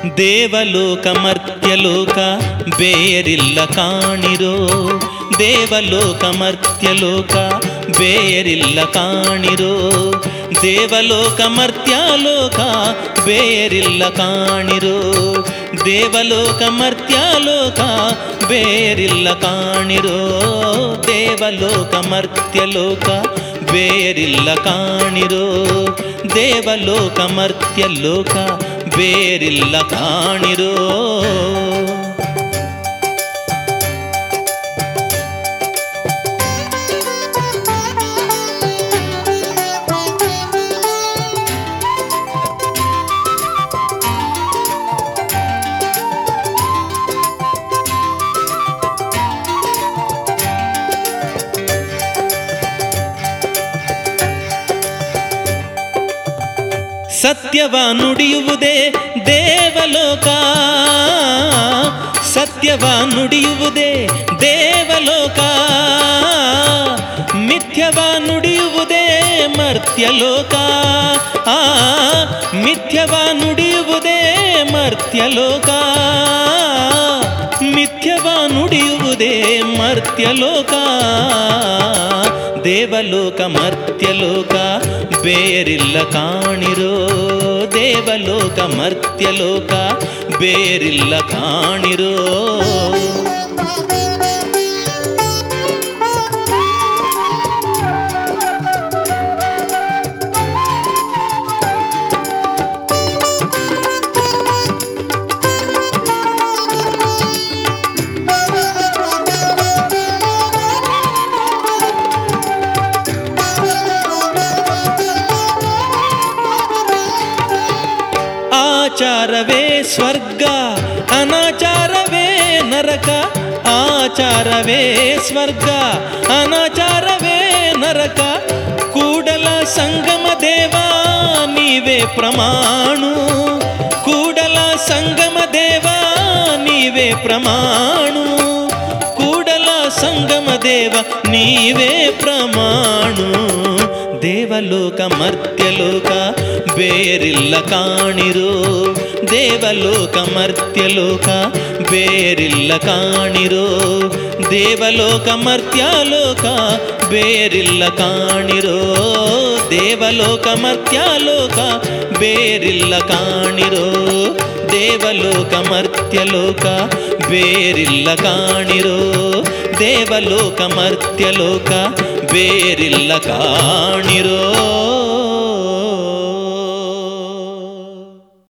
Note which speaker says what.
Speaker 1: ದೇವಲೋಕ ಮರ್ತ್ಯಲೋಕ ಬೇರಿಲ್ಲ ಕಾಣಿರೋ ದೇವಲೋಕ ಮರ್ತ್ಯಲೋಕ ಬೇರಿಲ್ಲ ಕಾಣಿರೋ ದೇವಲೋಕ ಮರ್ತ್ಯಲೋಕ ಬೇರಿಲ್ಲ ಕಾಣಿರೋ ದೇವಲೋಕ ಮರ್ತ್ಯಲೋಕ ಬೇರಿಲ್ಲ ಕಾಣಿರೋ ದೇವಲೋಕ ಮರ್ತ್ಯಲೋಕ ಬೇರಿಲ್ಲ ಕಾಣಿರೋ ದೇವಲೋಕ ಮರ್ತ್ಯಲೋಕ ಬೇರಿಲ್ಲ ಕಾಣಿರೋ ಸತ್ಯವ ನುಡಿಯುವುದೇ ದೇವಲೋಕ ಸತ್ಯವ ನುಡಿಯುವುದೇ ದೇವಲೋಕ ಮಿಥ್ಯವ ನುಡಿಯುವುದೇ ಮರ್ತ್ಯಲೋಕ ಆ ಮಿಥ್ಯವ ನುಡಿಯುವುದೇ ಮರ್ತ್ಯಲೋಕ ಮಿಥ್ಯವ ನುಡಿಯುವುದೇ ಮರ್ತ್ಯಲೋಕ ದೇವಲೋಕ ಮರ್ತ್ಯಲೋಕ ಬೇರಿಲ್ಲ ಕಾಣಿರೋ ದೇವಲೋಕ ಮರ್ತ್ಯಲೋಕ ಬೇರಿಲ್ಲ ಕಾಣಿರೋ ಆಚಾರವೇ ಸ್ವರ್ಗ ಅನಾಚಾರವೇ ನರಕ ಆಚಾರವೇ ಸ್ವರ್ಗ ಅನಾಚಾರವೇ ನರಕ ಕೂಡಲ ಸಂಗಮ ದೇವ ನೀವೇ ಪ್ರಮಾಣು ಕೂಡಲ ಸಂಗಮ ದೇವ ನೀವೇ ಪ್ರಮಾಣು ಕೂಡಲ ಸಂಗಮ ದೇವ ನೀವೇ ಪ್ರಮಾಣು ದೇವಲೋಕ ಮರ್ತ್ಯಲೋಕ ಬೇರಿಲ್ಲ ಕಾಣಿರೋ ದೇವಲೋಕ ಮರ್ತ್ಯಲೋಕ ಬೇರಿಲ್ಲ ಕಾಣಿರೋ ದೇವಲೋಕ ಮರ್ತ್ಯಲೋಕ ಬೇರಿಲ್ಲ ಕಾಣಿರೋ ದೇವಲೋಕ ಮರ್ತ್ಯಲೋಕ ಬೇರಿಲ್ಲ ಕಾಣಿರೋ ದೇವಲೋಕ ಮರ್ತ್ಯಲೋಕ ಬೇರಿಲ್ಲ ಕಾಣಿರೋ ದೇವಲೋಕ ಮರ್ತ್ಯಲೋಕ ಬೇರಿಲ್ಲ ಕಾಣಿರೋ